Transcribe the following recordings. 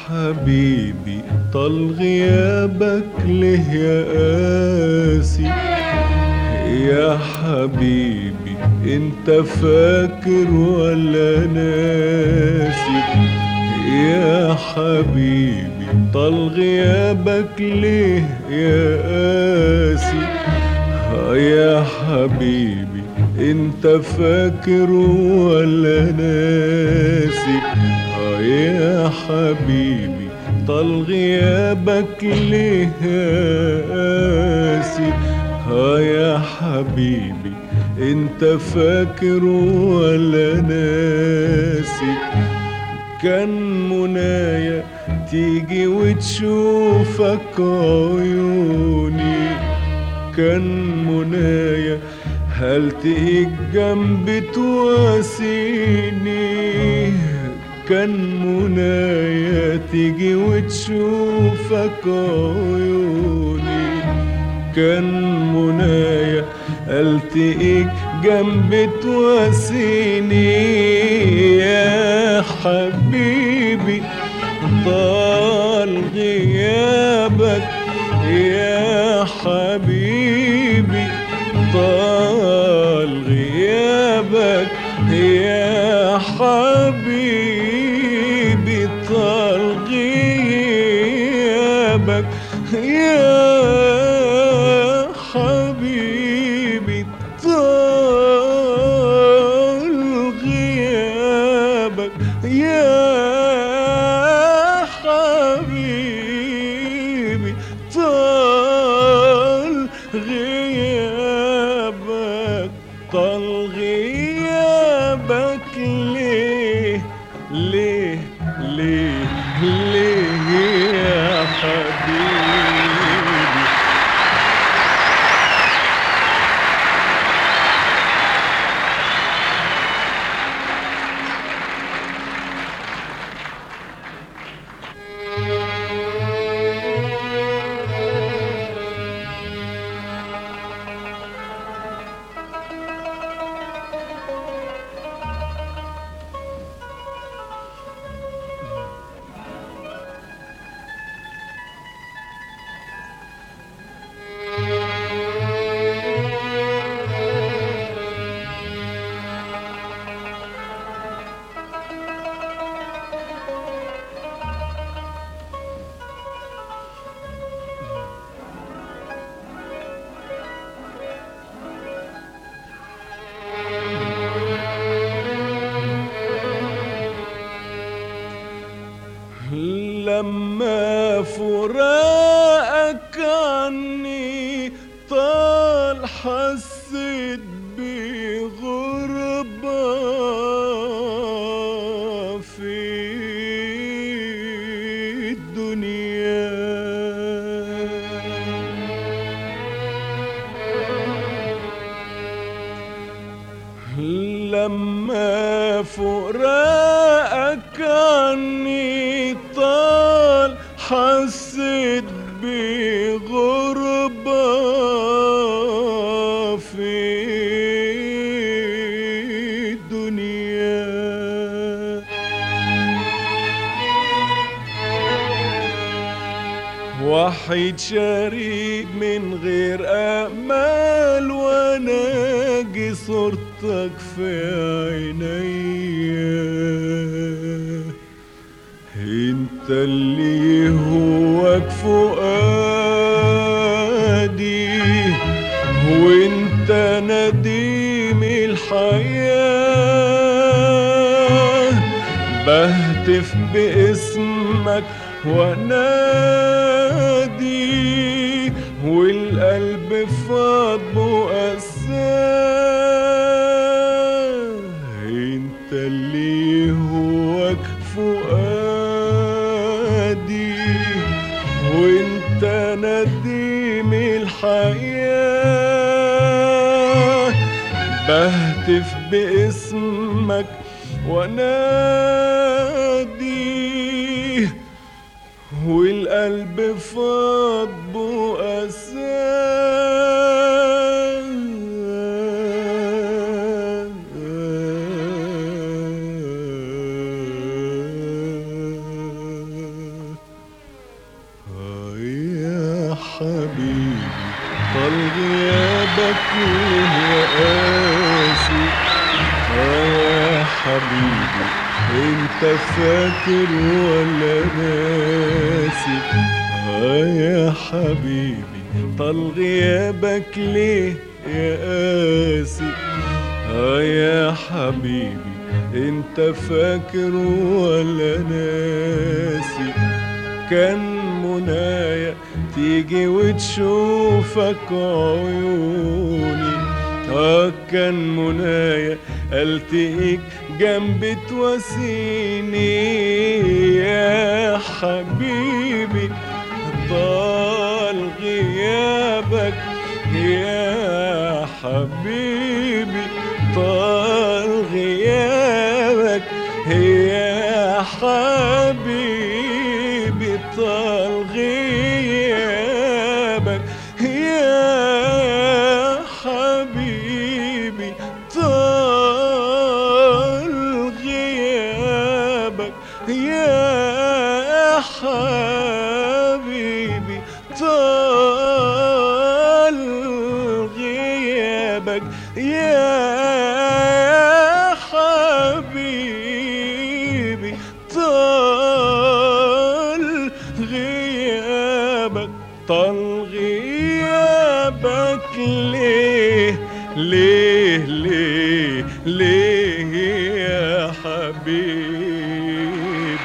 حبيبي طال غيابك ليه يا قاسي يا حبيبي انت فاكر ولا ناسي يا حبيبي طال غيابك ليه يا قاسي آه يا حبيبي انت فاكر ولا ناسي آه يا حبيبي طال غيابك ليه يا قاسي ها يا حبيبي انت فاكر ولا ناسي كان منايا تيجي وتشوفك عيوني كان منايا هل تيجي جنبي تواسيني كان منايا تيجي وتشوفك عيوني كان منايا التقيك جنبي تواسيني يا حبيبي طال غيابك يا حبيبي طال غيابك يا حبيبي طال غيابك يا حبيبي طال غيابك يا حبيبي طال غيابك طال غيابك ليه ليه ليه ليه يا حبيبي لما فراقك عني طال حسيت بغربة في الدنيا لما فراقك عني طال حسيت بغربة في الدنيا وحيد شريك من غير امال وناجي صورتك في عينيا انت اللي هواك فؤادي وانت نديم الحياه بهتف باسمك وانادي والقلب فاض مؤساه انت اللي هواك فؤادي وانت نديم الحياه بهتف باسمك وانادي والقلب فاض بؤساه حبيبي انت فاكر ولا ناسي اه يا حبيبي طال غيابك ليه يا قاسي اه يا حبيبي انت فاكر ولا ناسي كان منايا تيجي وتشوفك عيوني اه كان منايا التقيك جنبي تواسيني يا حبيبي طال غيابك يا حبيبي طال غيابك يا حبيبي طال غيابك يا حبيبي طال غيابك يا حبيبي طال غيابك يا حبيبي طال غيابك طال غيابك ليه ليه ليه ليه يا حبيبي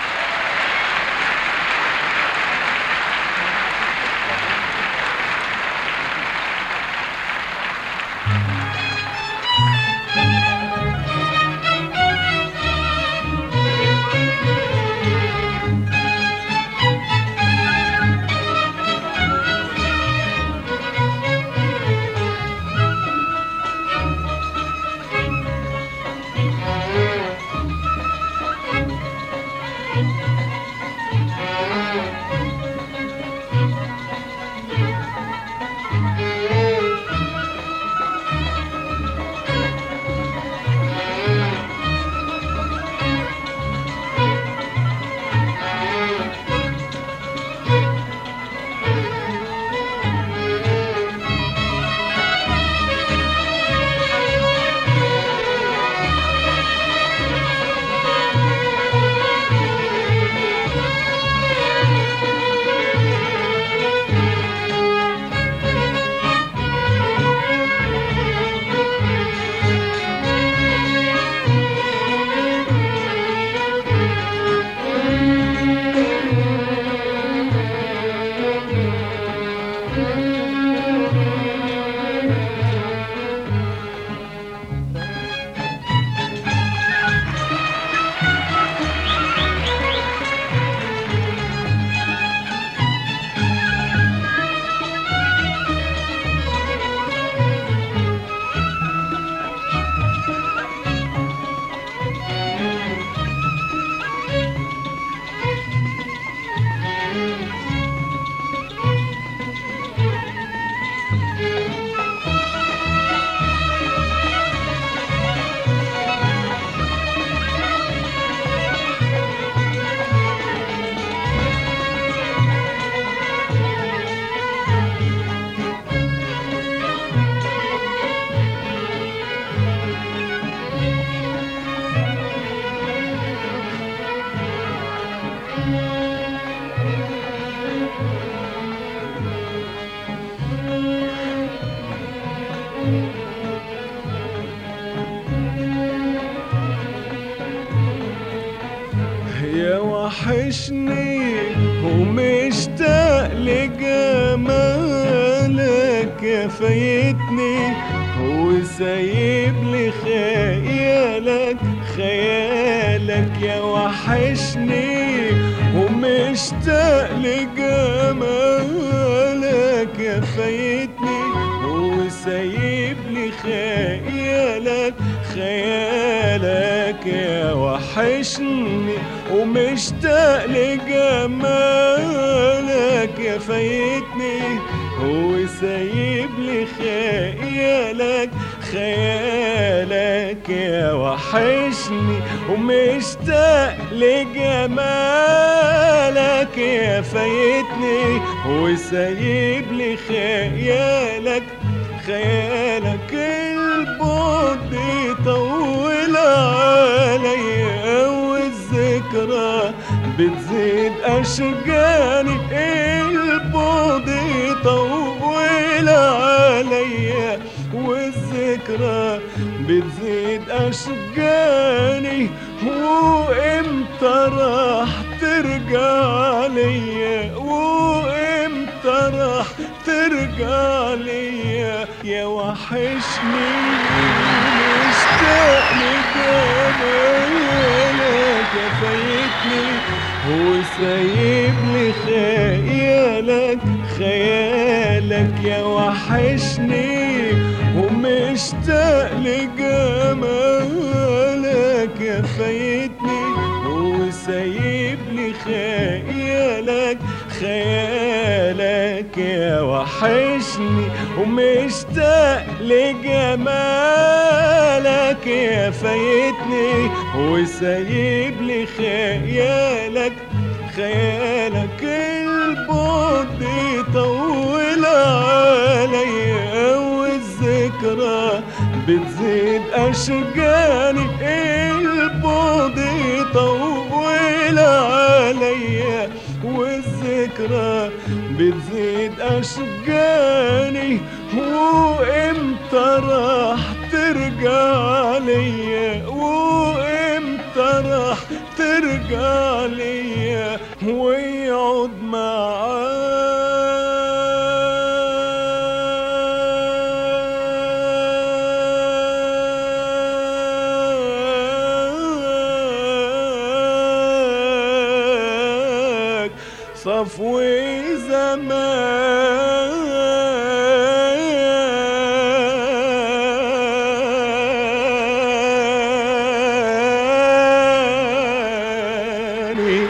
يا وحشني ومشتاق لجمالك يا فايتني وسايب لي خيالك خيالك يا وحشني ومشتاق لجمالك يا فايتني وسايب لي خيالك خيالك يا وحشني ومشتاق لجمالك يا فايتني وسايب لي خيالك خيالك يا وحشني ومشتاق لجمالك يا فايتني وسايب لي خيالك خيالك البعد يطول عليك أشجاني البعد يطول عليا والذكرى بتزيد أشجاني وإمتى راح ترجع ليا وإمتى راح ترجع ليا يا وحشني مشتاق لجمالك يا فايتني وسايب لي خيالك خيالك يا وحشني ومشتاق لجمالك يا فايتني وسايب لي خيالك خيالك يا وحشني ومشتاق لجمالك يا فايتني وسايب لي خيالك خيالك البعد يطول عليا والذكرى بتزيد أشجاني البعد يطول عليا والذكرى بتزيد أشجاني وإمتى راح ترجع ليا وإمتى راح ترجع ليا ويقعد معاك صفوي زماني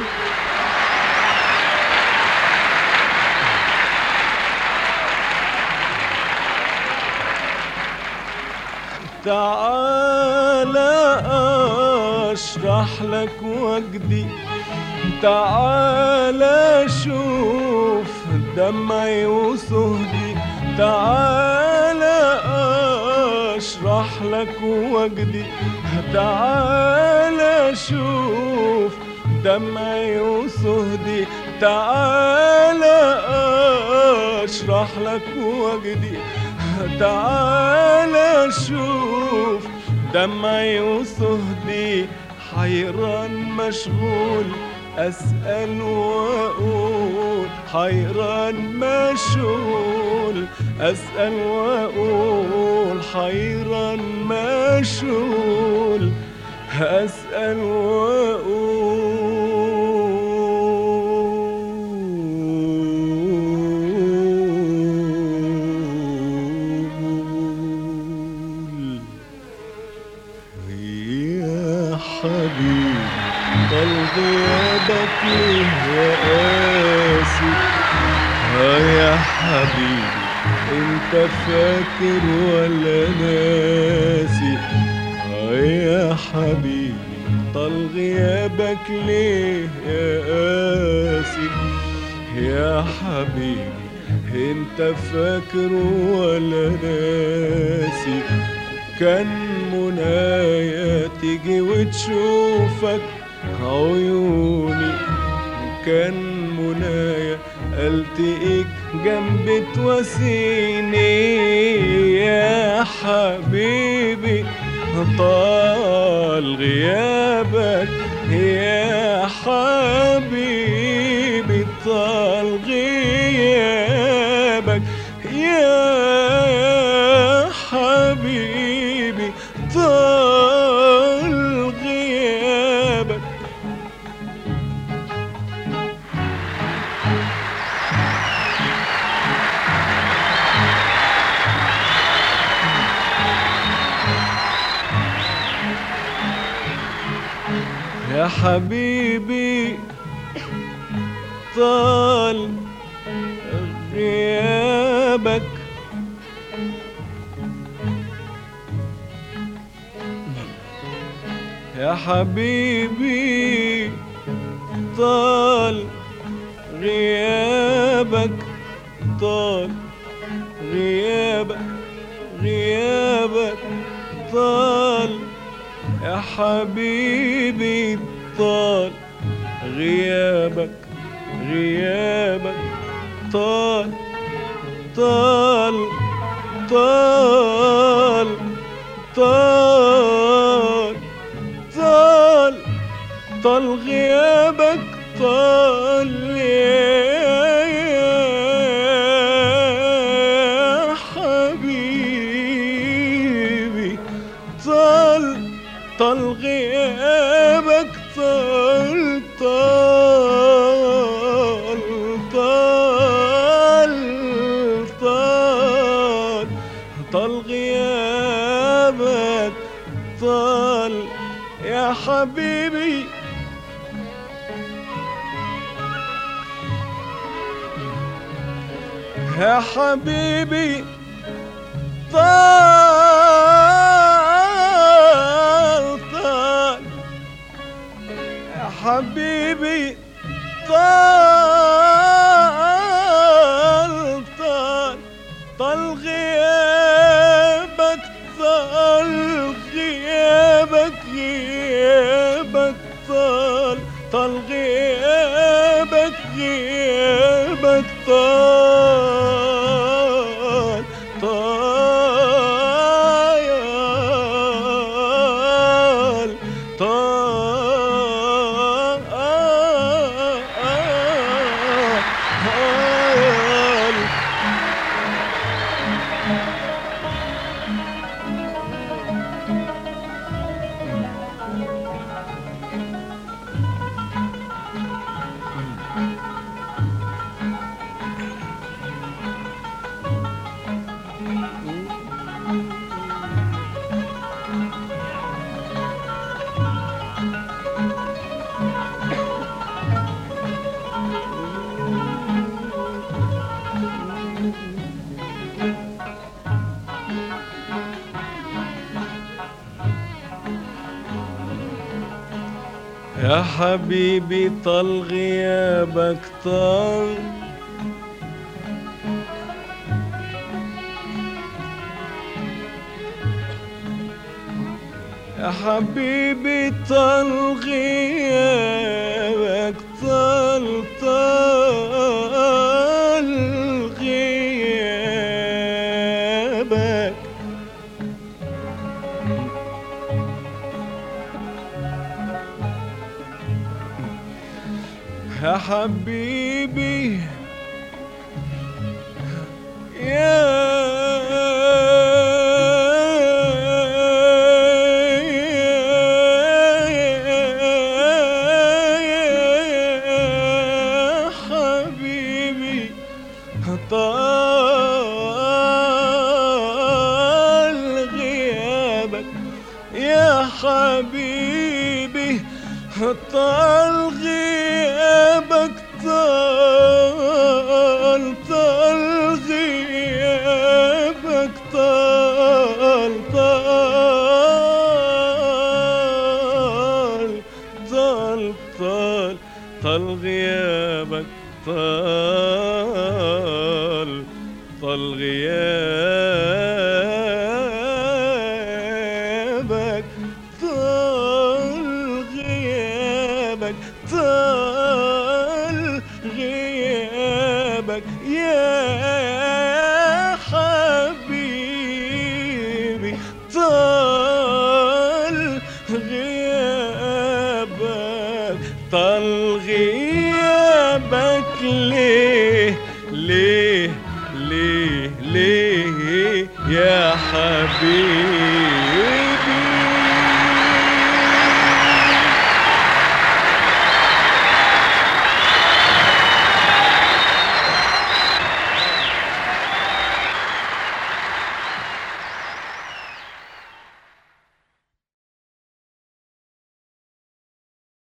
تعال اشرح لك وجدي تعال شوف دمعي وصهدي تعال اشرح لك وجدي تعال شوف دمعي وصهدي تعال اشرح لك وجدي تعال شوف دمعي وصهدي حيران مشغول أسأل وأقول حيران مشغول أسأل وأقول حيران مشغول أسأل وأقول يا حبيبي طال غيابك ليه يا قاسي ها يا حبيبي انت فاكر ولا ناسي ها يا حبيبي طال غيابك ليه يا قاسي يا حبيبي انت فاكر ولا ناسي كان منايا تيجي وتشوفك عيوني كان منايا التقيك جنب تواسيني يا حبيبي طال غيابك يا حبيبي طال غيابك يا حبيبي طال غيابك يا حبيبي طال غيابك يا حبيبي طال غيابك طال غيابك غيابك طال يا حبيبي طال غيابك غيابك طال طال طال طال طال طال غيابك طال يا حبيبي طال طال غيابك طال طال طال طال طال غيابك طال يا حبيبي يا حبيبي طال طال يا حبيبي طال طال طال غيابك طال غيابك غيابك طال طال غيابك غيابك طال طال طال يا حبيبي طال غيابك طال يا حبيبي طال غيابك طال طال غيابك يا حبيبي يا حبيبي طال غيابك يا حبيبي طال غيابك طال طال غيابك طال طال طال طال طال غيابك طال طال غيابك طال غيابك طال غيابك يا حبيبي طال غيابك طال غيابك ليه